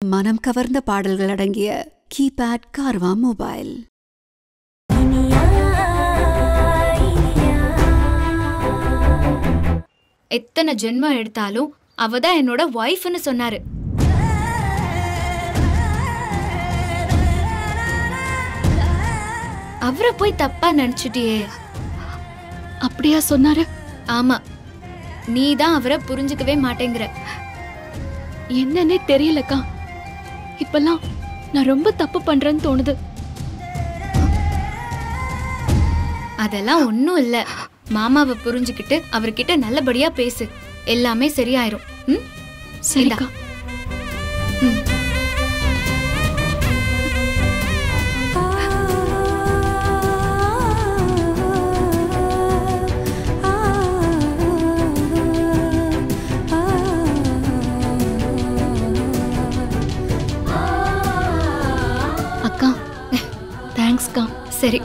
மனம் கவர்ந்த பாடல்கள் அடங்கிய கீபேட் கார்வா மொபைல் எத்தனை ஜென்மம் எடுத்தாலும் அவ தான் என்னோட ஒய்ஃப்னு சொன்னாரு அவரை போய் தப்பா நினைச்சிட்டியே அப்படியா சொன்னாரு ஆமா நீ தான் அவரை புரிஞ்சுக்கவே மாட்டேங்கிற என்னன்னே தெரியலக்கா இப்பெல்லாம் நான் ரொம்ப தப்பு பண்றேன்னு தோணுது அதெல்லாம் ஒன்றும் இல்ல மாமாவை புரிஞ்சுக்கிட்டு அவர்கிட்ட நல்லபடியா பேசு எல்லாமே சரியாயிரும் ம் சரிக்கா அக்கா தேங்க்ஸ்க்கா சரி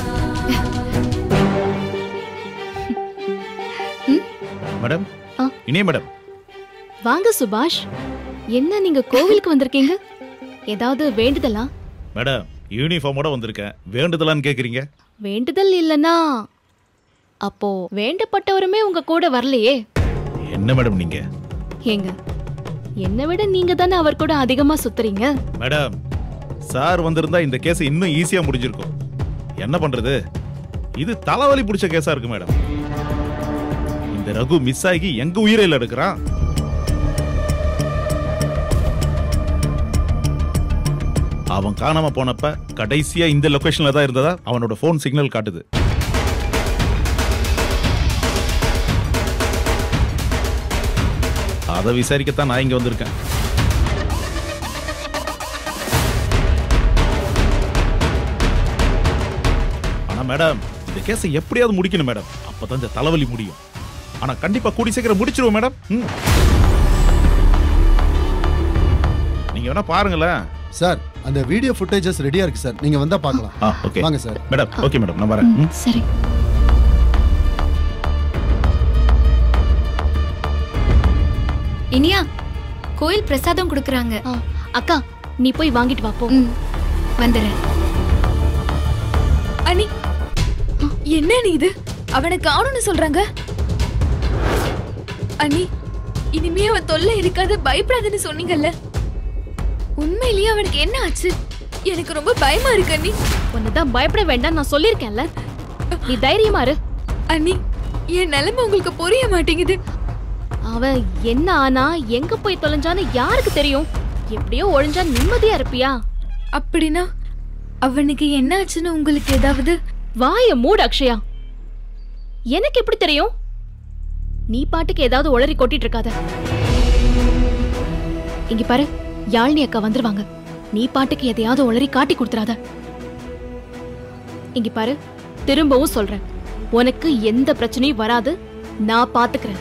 மேடம் ஆ. இனிய மேடம் வாங்க சுபாஷ் என்ன நீங்க கோவிலுக்கு வந்திருக்கீங்க ஏதாவது வேண்டுதலா மேடம் யூனிஃபார்மோட வந்திருக்கேன் வேண்டுதலான்னு கேக்குறீங்க வேண்டுதல் இல்லனா அப்போ வேண்டப்பட்டவருமே உங்க கூட வரலையே என்ன மேடம் நீங்க ஏங்க என்னை விட நீங்க தானே அவர் கூட அதிகமா சுத்துறீங்க மேடம் சார் வந்திருந்தா இந்த கேஸ் இன்னும் ஈஸியா முடிஞ்சிருக்கும் என்ன பண்றது இது தலைவலி பிடிச்ச கேஸா இருக்கு மேடம் இந்த ரகு மிஸ் ஆகி எங்க உயிரையில் எடுக்கிறான் அவன் காணாம போனப்ப கடைசியா இந்த லொகேஷன்ல தான் இருந்ததா அவனோட போன் சிக்னல் காட்டுது அதை விசாரிக்கத்தான் நான் இங்க வந்திருக்கேன் ஆனா மேடம் இந்த கேஸை எப்படியாவது முடிக்கணும் மேடம் அப்பதான் இந்த தலைவலி முடியும் ஆனா கண்டிப்பா கூடி சீக்கிரம் முடிச்சிருவோம் மேடம் ம். நீங்க வேணா பாருங்களேன் சார் அந்த வீடியோ ஃபுட்டேஜஸ் ரெடியா இருக்கு சார் நீங்க வந்தா பார்க்கலாம் ஆ ஓகே வாங்க சார் மேடம் ஓகே மேடம் நான் வரேன் ம். சரி இனியா கோயில் பிரசாதம் கொடுக்கறாங்க ஆ, அக்கா நீ போய் வாங்கிட்டு வா போ ம் வந்துடுறேன் அனி என்ன நீ இது அவனை காணும்னு சொல்றாங்க அனி இனிமே அவன் தொல்லை இருக்காது பயப்படாதுன்னு சொன்னீங்கல்ல உண்மையிலேயே அவனுக்கு என்ன ஆச்சு எனக்கு ரொம்ப பயமா இருக்கு அண்ணி உன்னதான் பயப்பட வேண்டாம் நான் சொல்லியிருக்கேன்ல நீ தைரியமா இரு அண்ணி என் நிலைமை உங்களுக்கு புரிய மாட்டேங்குது அவன் என்ன ஆனா எங்க போய் தொலைஞ்சான்னு யாருக்கு தெரியும் எப்படியோ ஒழிஞ்சா நிம்மதியா இருப்பியா அப்படின்னா அவனுக்கு என்ன ஆச்சுன்னு உங்களுக்கு ஏதாவது வாய மூடு அக்ஷயா எனக்கு எப்படி தெரியும் நீ பாட்டுக்கு ஏதாவது உளறி கொட்டிட்டு இருக்காத இங்க பாரு யாழ்னி அக்கா வந்துருவாங்க நீ பாட்டுக்கு எதையாவது உளறி காட்டி கொடுத்துறாத இங்க பாரு திரும்பவும் சொல்றேன் உனக்கு எந்த பிரச்சனையும் வராது நான் பாத்துக்கிறேன்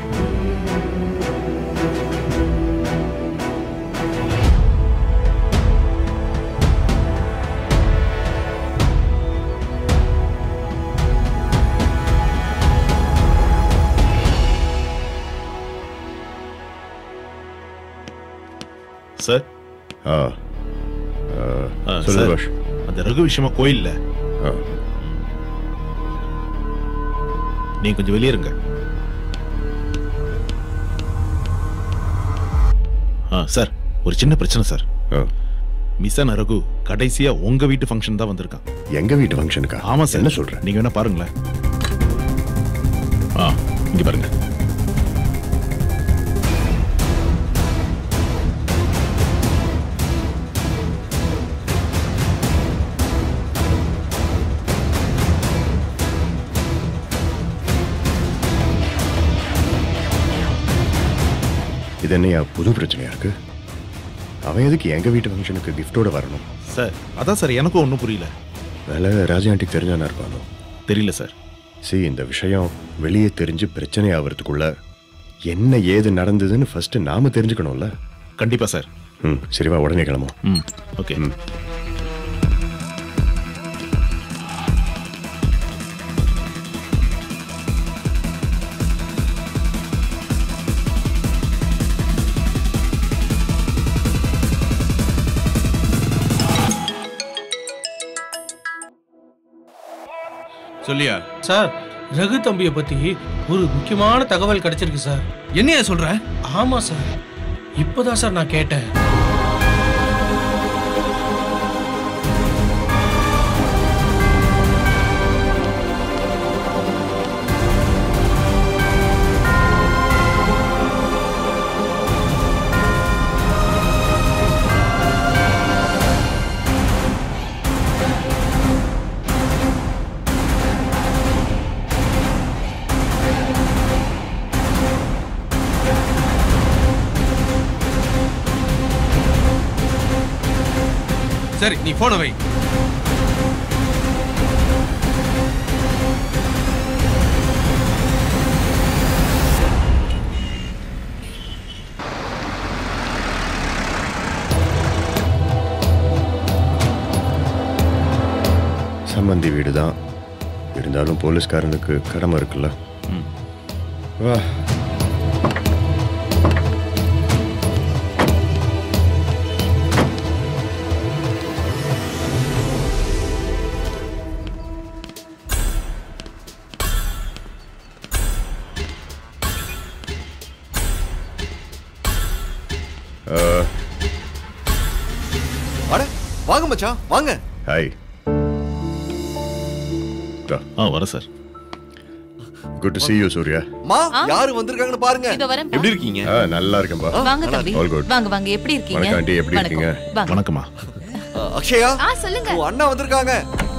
சார் ஆ ஆ, சொல்லு சார், பாஷ் அந்த ரகு விஷயமா கோயில்ல ஆ நீங்க கொஞ்சம் வெளியே இருங்க ஆ சார் ஒரு சின்ன பிரச்சனை சார் ஆ மிஸ் ஆன ரகு கடைசியா உங்க வீட்டு ஃபங்க்ஷன் தான் வந்திருக்கான் எங்க வீட்டு ஃபங்க்ஷனுக்கா ஆமா சார் என்ன சொல்ற நீங்க வேணா பாருங்களேன் ஆ இங்க பாருங்க இது என்னையா புது பிரச்சனையா இருக்கு அவன் எதுக்கு எங்க வீட்டு ஃபங்க்ஷனுக்கு கிஃப்டோட வரணும் சார் அதான் சார் எனக்கும் ஒன்றும் புரியல வேலை ராஜா ஆண்டிக்கு தெரிஞ்சானா இருப்பானோ தெரியல சார் சி இந்த விஷயம் வெளியே தெரிஞ்சு பிரச்சனை ஆகிறதுக்குள்ள என்ன ஏது நடந்ததுன்னு ஃபர்ஸ்ட் நாம தெரிஞ்சுக்கணும்ல கண்டிப்பா சார் ம் சரிவா உடனே கிளம்பும் ம் ஓகே ம். சொல்லியா சார் ரகு தம்பியை பத்தி ஒரு முக்கியமான தகவல் கிடைச்சிருக்கு சார் என்னையா சொல்ற ஆமா சார் இப்போதான் சார் நான் கேட்டேன் சரி நீ போன வை சம்பந்தி வீடு தான் இருந்தாலும் போலீஸ்காரனுக்கு கடமை இருக்குல்ல வா அட வாங்க மச்சான் வாங்க ஹாய் ஆ வரேன் sir good to see you Surya மா யாரு வந்திருக்காங்கன்னு பாருங்க இதோ வரேன்ப்பா. எப்படி இருக்கீங்க ஆ நல்லா இருக்கேன்பா வாங்க தம்பி ஆல் குட் வாங்க வாங்க எப்படி இருக்கீங்க வணக்கம் ஆண்டி எப்படி வணக்கம். இருக்கீங்க வாங்க வணக்கம்மா அ, அக்ஷயா ஆ சொல்லுங்க உன் அண்ணா வந்திருக்காங்க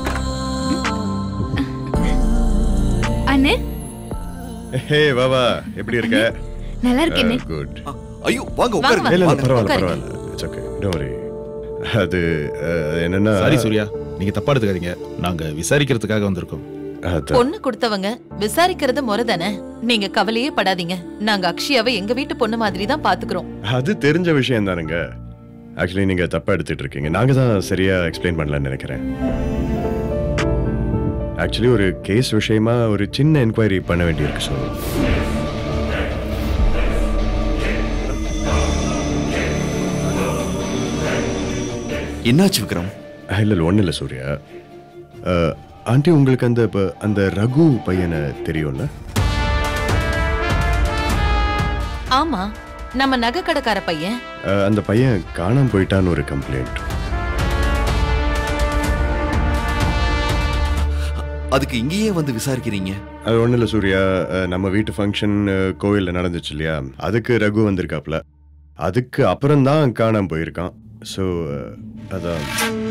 அண்ணே ஹே வாவா எப்படி இருக்க நல்லா இருக்கேனே குட் அ, ஐயோ வாங்க வாங்க, உட்காருங்க இல்ல இல்ல வாங்க. பரவாயில்ல உட்காருங்க. பரவாயில்ல இட்ஸ் ஓகே டோன்ட் வரி அது அஹ், என்னன்னா சாரி சூர்யா நீங்க தப்பா எடுத்துக்காதீங்க நாங்க விசாரிக்கிறதுக்காக வந்திருக்கோம் அதான். பொண்ணு கொடுத்தவங்க விசாரிக்கிறது முறை தானே நீங்க கவலையே படாதீங்க நாங்க அக்ஷயாவை எங்க வீட்டு பொண்ணு மாதிரி தான் பாத்துக்கிறோம் அது தெரிஞ்ச விஷயம் தானுங்க ஆக்சுவலி நீங்க தப்பா எடுத்துட்டு இருக்கீங்க நாங்க தான் சரியா எக்ஸ்பிளைன் பண்ணலாம்னு நினைக்கிறேன் ஆக்சுவலி ஒரு கேஸ் விஷயமா ஒரு சின்ன என்கொயரி பண்ண வேண்டியிருக்கு ஸோ என்னாச்சு விக்ரம் இல்லை இல்லை ஒன்றும் இல்லை சூர்யா அஹ், ஆண்டி உங்களுக்கு அந்த இப்ப அந்த ரகு பையனை தெரியும்ல ஆமா நம்ம நகை கடைக்கார பையன் அஹ், அந்த பையன் காணாம போயிட்டான்னு ஒரு கம்ப்ளைண்ட் அதுக்கு இங்கேயே வந்து விசாரிக்கிறீங்க அது ஒன்றும் இல்லை சூர்யா அஹ், நம்ம வீட்டு ஃபங்க்ஷன் கோவிலில் நடந்துச்சு இல்லையா அதுக்கு ரகு வந்திருக்காப்ல அதுக்கு அப்புறம் தான் காணாம போயிருக்கான் ஸோ அதான்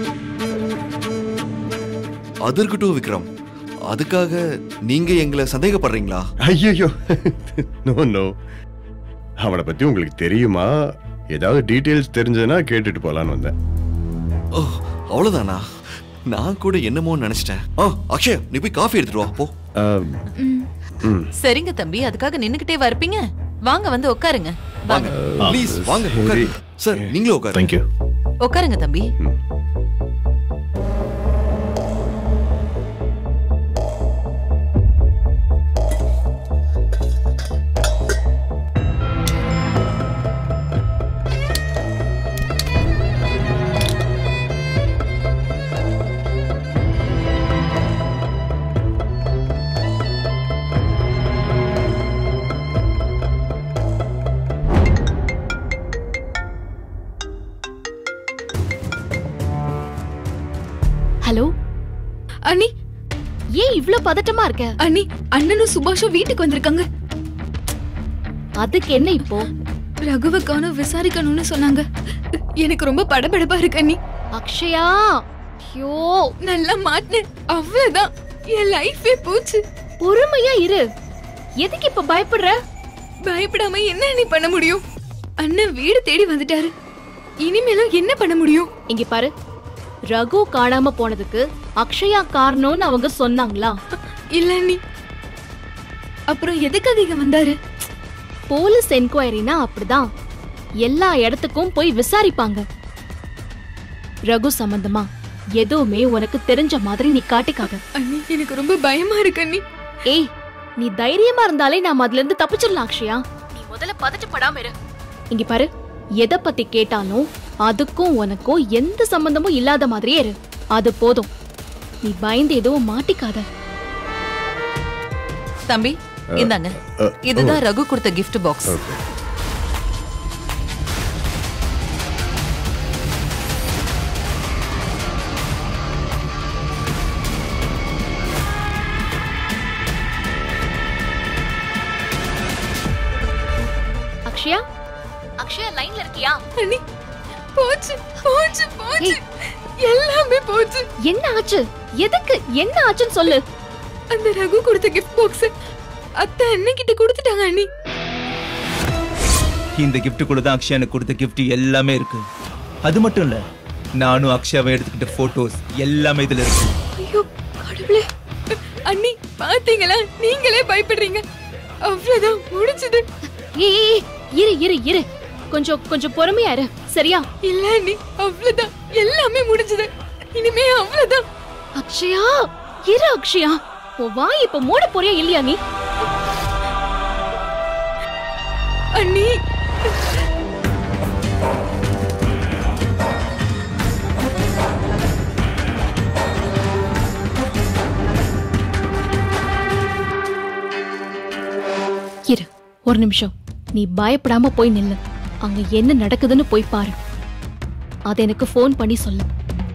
அது இருக்கட்டும் விக்ரம் அதுக்காக நீங்க எங்களை சந்தேகப்படுறீங்களா ஐயோ நோ நோ அவனை பற்றி உங்களுக்கு தெரியுமா ஏதாவது டீட்டெயில்ஸ் தெரிஞ்சதுன்னா கேட்டுட்டு போகலான்னு வந்தேன் ஓ அவ்வளவுதானா நான் கூட என்னமோ நினைச்சிட்டேன் ஆ அக்ஷய் நீ போய் காஃபி எடுத்துட்டு வா போ அஹ், ம் சரிங்க தம்பி அதுக்காக நின்னுக்கிட்டே இருப்பீங்க வாங்க வந்து உட்காருங்க வாங்க ப்ளீஸ் வாங்க உட்காருங்க சார் நீங்களும் உட்காருங்க தேங்க்யூ உட்காருங்க தம்பி ஹலோ அண்ணி ஏன் இவ்ளோ பதட்டமா இருக்க அண்ணி அண்ணனும் சுபாஷும் வீட்டுக்கு வந்திருக்காங்க அதுக்கு என்ன இப்போ ரகுவுக்கான விசாரிக்கணும்னு சொன்னாங்க எனக்கு ரொம்ப படபடப்பா இருக்கு அண்ணி அக்ஷயா ஐயோ நல்லா மாட்டினேன் அவ்வளவுதான் என் லைஃபே போச்சு பொறுமையா இரு எதுக்கு இப்ப பயப்படுற பயப்படாம என்ன அண்ணி பண்ண முடியும் அண்ணன் வீடு தேடி வந்துட்டாரு இனிமேலும் என்ன பண்ண முடியும் இங்க பாரு ரகு காணாம போனதுக்கு அக்ஷயா காரணம்னு அவங்க சொன்னாங்களா இல்ல அண்ணி அப்புறம் எதுக்காக இங்க வந்தாரு போலீஸ் என்கொயரினா அப்படிதான் எல்லா இடத்துக்கும் போய் விசாரிப்பாங்க ரகு சம்பந்தமா எதுவுமே உனக்கு தெரிஞ்ச மாதிரி நீ காட்டிக்காத அண்ணி எனக்கு ரொம்ப பயமா இருக்கு அண்ணி ஏய் நீ தைரியமா இருந்தாலே நாம அதுல இருந்து தப்பிச்சிடலாம் அக்ஷயா நீ முதல்ல பதட்டப்படாம இரு இங்க பாரு எதை பத்தி கேட்டாலும் அதுக்கும் உனக்கும் எந்த சம்பந்தமும் இல்லாத மாதிரியே இரு அது போதும் நீ பயந்து எதுவும் மாட்டிக்காத தம்பி இந்தாங்க அ, இதுதான் ரகு கொடுத்த gift box okay Akshaya Akshaya லைன்ல இருக்கியா அண்ணி போச்சு போச்சு போச்சு எல்லாமே போச்சு என்ன ஆச்சு எதுக்கு என்ன ஆச்சுன்னு சொல்லு அந்த ரகு கொடுத்த கிஃப்ட் பாக்ஸ் அத்தை அண்ணன் கொடுத்துட்டாங்க அண்ணி இந்த gift கூட தான் அக்ஷயா எனக்கு கொடுத்த gift எல்லாமே இருக்கு அது மட்டும் இல்ல நானும் அக்ஷயாவை எடுத்துக்கிட்ட போட்டோஸ் எல்லாமே இதுல இருக்கு ஐயோ கடவுளே அண்ணி பாத்தீங்களா நீங்களே பயப்படுறீங்க அவ்வளவுதான் முடிச்சது ஏய் ஏய், ஏய், இரு இரு இரு கொஞ்சம் கொஞ்சம் பொறுமையா இரு சரியா இல்ல அண்ணி அவ்வளவுதான் எல்லாமே முடிஞ்சது இனிமே அவ்வளவுதான் அக்ஷயா இரு அக்ஷயா உன் வாய் இப்ப மூட போறியா இல்லையா நீ அண்ணி இரு ஒரு நிமிஷம் நீ பயப்படாம போய் நில்லு அங்க என்ன நடக்குதுன்னு போய் பாரு அத எனக்கு ஃபோன் பண்ணி சொல்லு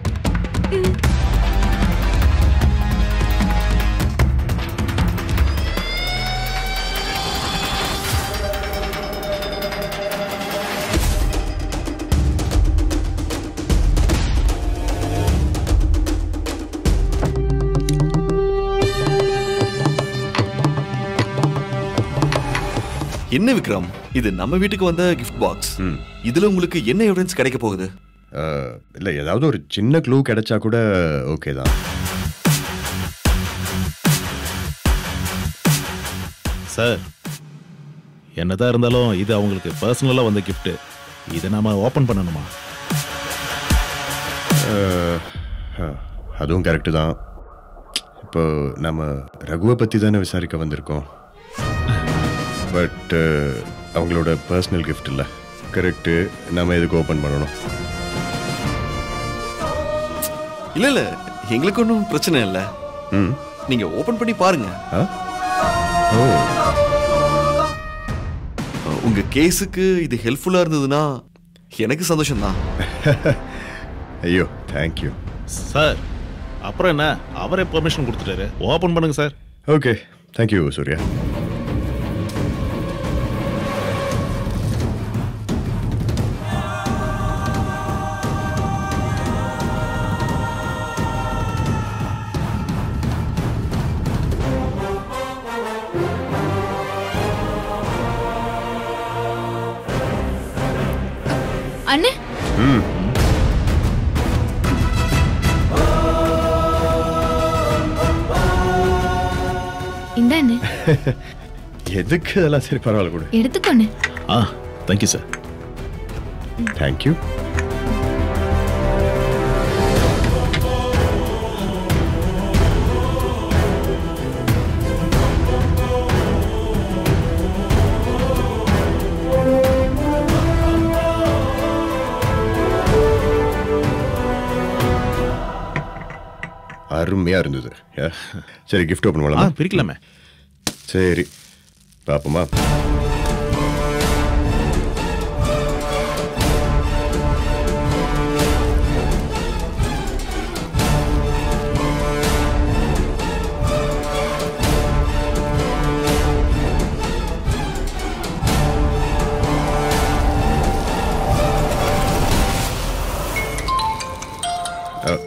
என்ன விக்ரம் இது நம்ம வீட்டுக்கு வந்த கிஃப்ட் பாக்ஸ் இதுல உங்களுக்கு என்ன எவிடன்ஸ் கிடைக்க போகுது அஹ், இல்ல ஏதாவது ஒரு சின்ன க்ளூ கிடைச்சா கூட ஓகே தான் சார் என்னதான் இருந்தாலும் இது அவங்களுக்கு பர்சனலா வந்த gift இதை நாம ஓபன் பண்ணணுமா அஹ், அஹ், அதுவும் கரெக்டு தான் இப்போ நம்ம ரகுவை பற்றி தானே விசாரிக்க வந்திருக்கோம் பட் அவங்களோட பர்சனல் கிஃப்ட் இல்லை கரெக்டு நம்ம எதுக்கு ஓப்பன் பண்ணணும் இல்ல இல்ல எங்களுக்கு ஒன்றும் பிரச்சனை இல்ல ம் நீங்க ஓபன் பண்ணி பாருங்க ஆ ஓ உங்க கேஸுக்கு இது ஹெல்ப்ஃபுல்லா இருந்ததுன்னா எனக்கு சந்தோஷம் தான் ஐயோ தேங்க்யூ சார் அப்புறம் என்ன அவரே பெர்மிஷன் கொடுத்துட்டாரு ஓபன் பண்ணுங்க சார் ஓகே தேங்க்யூ சூர்யா அண்ணே ம் இந்த அண்ணே எதுக்கு அதெல்லாம் சரி பரவாயில்ல கூட எடுத்துக்கோண்ணே ஆ தேங்க்யூ சார் தேங்க்யூ அருமையா இருந்தது Yeah. சரி கிஃப்ட் ஓப்பன் ஆ பண்ணலாமா பிரிக்கலாமே சரி பாப்போமா அஹ்.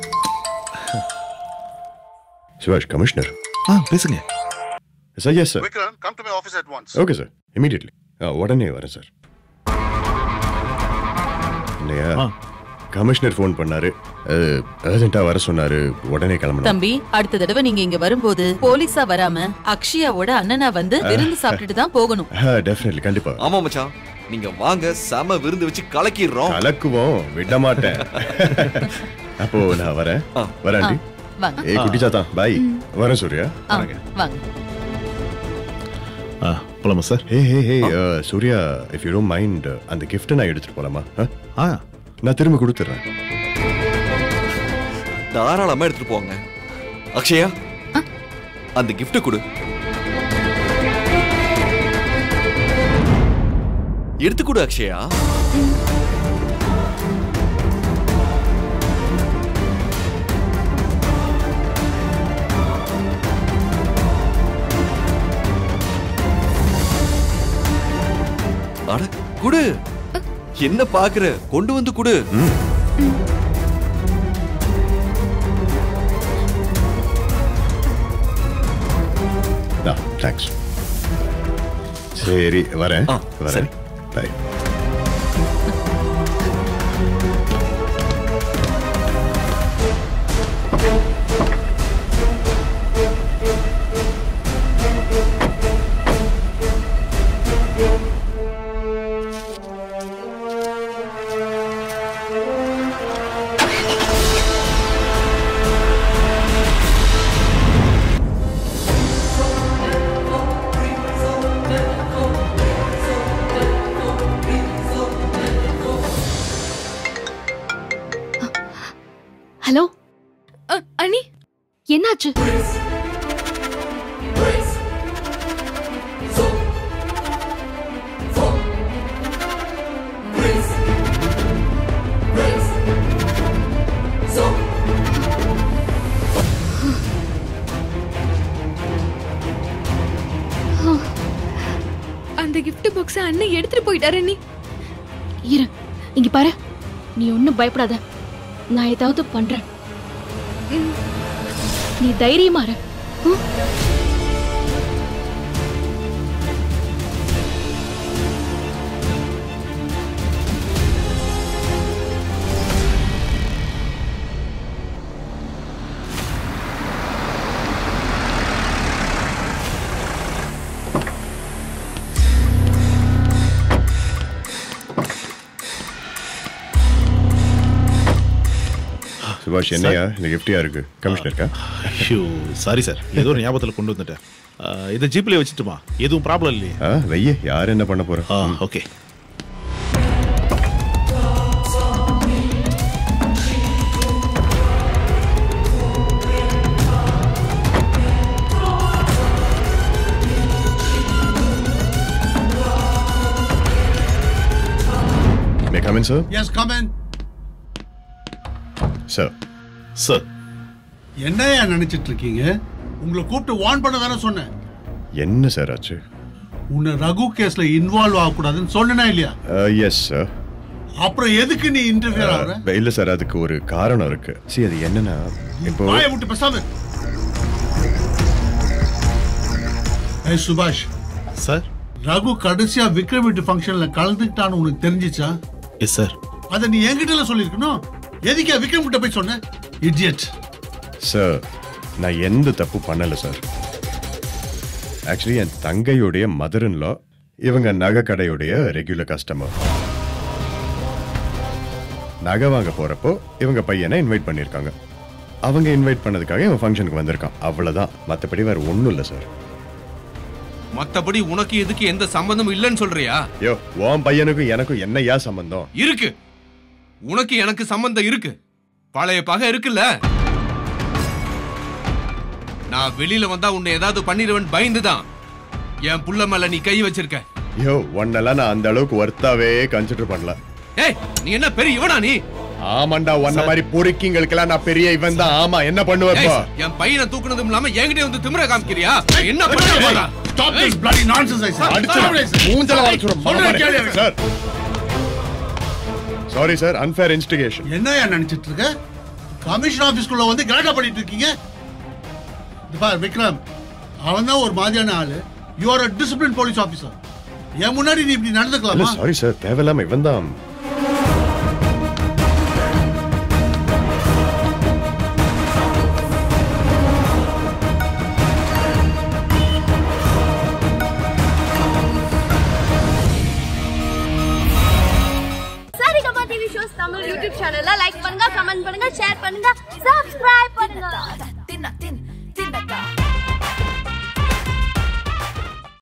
சிவாஷ் கமிஷனர் ஆ பேசுங்க sir yes sir Vikram, come to my office at once. Okay sir immediately உடனே வரேன் சார் இல்லையா கமிஷனர் ஃபோன் பண்ணாரு அர்ஜென்ட்டாக வர சொன்னாரு உடனே கிளம்பணும் தம்பி அடுத்த தடவை நீங்க இங்க வரும்போது போலீஸா வராம அக்ஷயாவோட அண்ணனா வந்து விருந்து சாப்பிட்டுட்டு தான் போகணும் டெஃபினெட்லி கண்டிப்பா ஆமா மச்சான் நீங்க வாங்க செம விருந்து வச்சு கலக்கிடுறோம் கலக்குவோம் விட மாட்டேன் அப்போ நான் வரேன் வரேன் ஆண்டி வாங்க ஏய் குட்டி சாத்தா பாய் வரேன் சூர்யா ஆ, வாங்க ஆ போலாமா sir hey hey hey Surya if you don't mind அந்த கிஃப்ட்டை நான் எடுத்துட்டு போலாமா ஆ? ஆ நான் திரும்ப கொடுத்துட்றேன் தாராளமா எடுத்துட்டு போங்க அக்ஷயா அந்த gift கொடு எடுத்து கொடு அக்ஷயா அட குடு என்ன பாக்குற கொண்டு வந்து குடு தேங்க்ஸ் சரி வரேன் ஆ, வரேன் சரி. பை ஹலோ அ, அனி என்னாச்சு அந்த gift box அண்ணன் எடுத்துட்டு போயிட்டாரு அண்ணி இரு இங்க பாரு நீ ஒன்னும் பயப்படாத நான் ஏதாவது பண்றேன் நீ தைரியமா இரு ம்? சுபாஷ் என்னையா இந்த கிஃப்டியா இருக்கு கமிஷனருக்கா ஐயோ சாரி சார் ஏதோ ஒரு ஞாபகத்தில் கொண்டு வந்துட்டேன் ஆ, இதை ஜிப்லேயே வச்சுட்டுமா எதுவும் ப்ராப்ளம் இல்லையே ஆ வெய்ய யார் என்ன பண்ண போறா ஆ okay may come in sir yes come in sir sir என்னையா நினைச்சிட்டு இருக்கீங்க உங்களை கூப்பிட்டு வார்ன் பண்ண தானே சொன்னேன் என்ன சார் ஆச்சு உன்னை ரகு கேஸ்ல இன்வால்வ் ஆகக்கூடாதுன்னு சொன்னேனா இல்லையா எஸ் சார் அப்புறம் எதுக்கு நீ இன்டர்ஃபியர் ஆகுற இல்ல சார் அதுக்கு ஒரு காரணம் இருக்கு சரி அது என்னன்னா இப்போ வாயை விட்டு பேசாம ஏய் சுபாஷ் சார் ரகு கடைசியா விக்ரம் வீட்டு ஃபங்க்ஷன்ல கலந்துக்கிட்டான்னு உனக்கு தெரிஞ்சிச்சா எஸ் சார் அதை நீ என்கிட்ட சொல்லிருக்கணும் எதுக்கே விக்ரம் கிட்ட போய் சொன்ன இடியட் சார் நான் எந்த தப்பு பண்ணல சார் ஆக்சுவலி என் தங்கையுடைய மதர் இன் லா இவங்க நகை கடையுடைய ரெகுலர் கஸ்டமர் நகை வாங்க போறப்போ இவங்க பையனை இன்வைட் பண்ணியிருக்காங்க அவங்க இன்வைட் பண்ணதுக்காக இவன் ஃபங்க்ஷனுக்கு வந்திருக்கான் அவ்வளவுதான் மற்றபடி வேற ஒன்றும் இல்லை சார் மத்தபடி உனக்கு இதுக்கு எந்த சம்பந்தமும் இல்லைன்னு சொல்றியா யோ உன் பையனுக்கும் எனக்கும் என்னையா சம்பந்தம் இருக்கு உனக்கு எனக்கு சம்பந்தம் இருக்கு பழைய பகை இருக்குல்ல நான் வெளியில வந்தா உன்னை ஏதாவது பண்ணிடுவேன் பயந்துதான் என் புள்ள மேல நீ கை வச்சிருக்க யோ உன்னெல்லாம் நான் அந்த அளவுக்கு ஒர்த்தாவே கன்சிடர் பண்ணல ஏய் நீ என்ன பெரிய இவனா நீ ஆமாண்டா உன்ன மாதிரி பொறுக்கிங்களுக்கெல்லாம் நான் பெரிய இவன் தான் ஆமா என்ன பண்ணுவேப்பா ஏய், என் பையனை தூக்குனதும் இல்லாம என்கிட்ட வந்து திமிர காமிக்கிறியா என்ன பண்ண Stop this bloody nonsense, I said. மூஞ்சல வளைச்சுடும் சொல்றேன் கேளு. Sir sorry sir unfair instigation என்னையா நினைச்சிட்டு இருக்க கமிஷன் ஆபீஸ்க்குள்ள வந்து கலாட்டா பண்ணிட்டு இருக்கீங்க இது பார் விக்ரம் அவன் தான் ஒரு மாதிரியான ஆளு you are a discipline police officer என் முன்னாடி நீ இப்படி நடந்துக்கலாமா சாரி சார் தேவையில்லாம இவன் தான் Saregama TV shows Tamil YouTube சேனல்ல லைக் பண்ணுங்க கமெண்ட் பண்ணுங்க ஷேர் பண்ணுங்க சப்ஸ்கிரைப் பண்ணுங்க